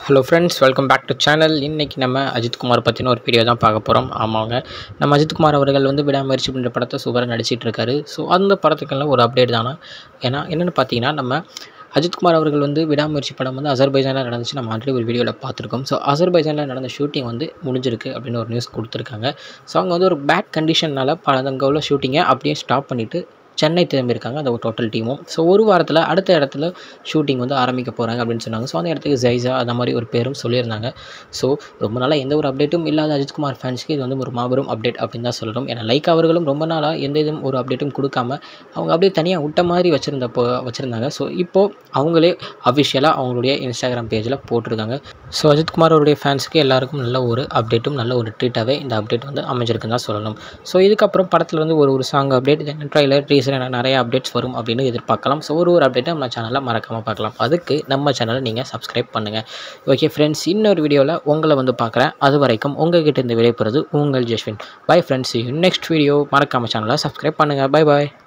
hello friends welcome back to channel இன்றைக்கி நம்ம அஜித்குமார் பற்றின ஒரு வீடியோ தான் பார்க்க போகிறோம் ஆமாங்க நம்ம அஜித்குமார் அவர்கள் வந்து விடாமுயற்சி பண்ணுற படத்தை சூப்பராக நடிச்சிட்டு இருக்காரு ஸோ அந்த படத்துக்கெல்லாம் ஒரு அப்டேட் தானே ஏன்னா என்னென்னு பார்த்தீங்கன்னா நம்ம அஜித்குமார் அவர்கள் வந்து விடாமுயற்சி படம் வந்து அசர்பைஜானில் நடந்துச்சு நம்ம ஆல்ரெடி ஒரு வீடியோவில் பார்த்துருக்கோம் ஸோ அசர்பைஜானில் நடந்த ஷூட்டிங் வந்து முடிஞ்சிருக்கு அப்படின்னு ஒரு நியூஸ் கொடுத்துருக்காங்க ஸோ அவங்க வந்து ஒரு பேட் கண்டிஷனால் பல அங்கே உள்ள ஷூட்டிங்கை அப்படியே ஸ்டாப் பண்ணிவிட்டு சென்னை திரும்பியிருக்காங்க அந்த ஒரு டோட்டல் டீமும் ஸோ ஒரு வாரத்தில் அடுத்த இடத்துல ஷூட்டிங் வந்து ஆரம்பிக்க போகிறாங்க அப்படின்னு சொன்னாங்க ஸோ அந்த இடத்துக்கு ஜைஸா அந்த மாதிரி ஒரு பேரும் சொல்லியிருந்தாங்க ஸோ ரொம்ப நாளாக எந்த ஒரு அப்டேட்டும் இல்லாத அஜித்குமார் ஃபேன்ஸ்க்கு இது வந்து ஒரு மாபெரும் அப்டேட் அப்படின்னு தான் சொல்லணும் ஏன்னா லைக் அவர்களும் ரொம்ப நாளாக எந்த இதுவும் ஒரு அப்டேட்டும் கொடுக்காம அவங்க அப்படியே தனியாக விட்ட மாதிரி வச்சுருந்தப்போ வச்சுருந்தாங்க ஸோ இப்போது அவங்களே அஃபிஷியலாக அவங்களுடைய இன்ஸ்டாகிராம் பேஜில் போட்டிருக்காங்க ஸோ அஜித்குமார் அவருடைய ஃபேன்ஸுக்கு எல்லாருக்கும் நல்ல ஒரு அப்டேட்டும் நல்ல ஒரு ட்ரீட்டாகவே இந்த அப்டேட் வந்து அமைஞ்சிருக்குன்னு தான் சொல்லணும் ஸோ இதுக்கப்புறம் படத்தில் வந்து ஒரு ஒரு சாங் அப்டேட் ட்ரைலர் டீசர் என நிறைய அப்டேட்ஸ் வரும் அப்படின்னு எதிர்பார்க்கலாம் ஸோ ஒரு ஒரு அப்டேட்டை நம்ம சேனலில் மறக்காமல் பார்க்கலாம் அதுக்கு நம்ம சேனலை நீங்கள் சப்ஸ்கிரைப் பண்ணுங்கள் ஓகே ஃப்ரெண்ட்ஸ் இன்னொரு வீடியோவில் உங்களை வந்து பார்க்குறேன் அது வரைக்கும் உங்ககிட்ட இருந்து விடைபெறுறது உங்கள் Jaswin bye friends next video மறக்காமல் சேனலை சப்ஸ்கிரைப் பண்ணுங்கள் பை பாய்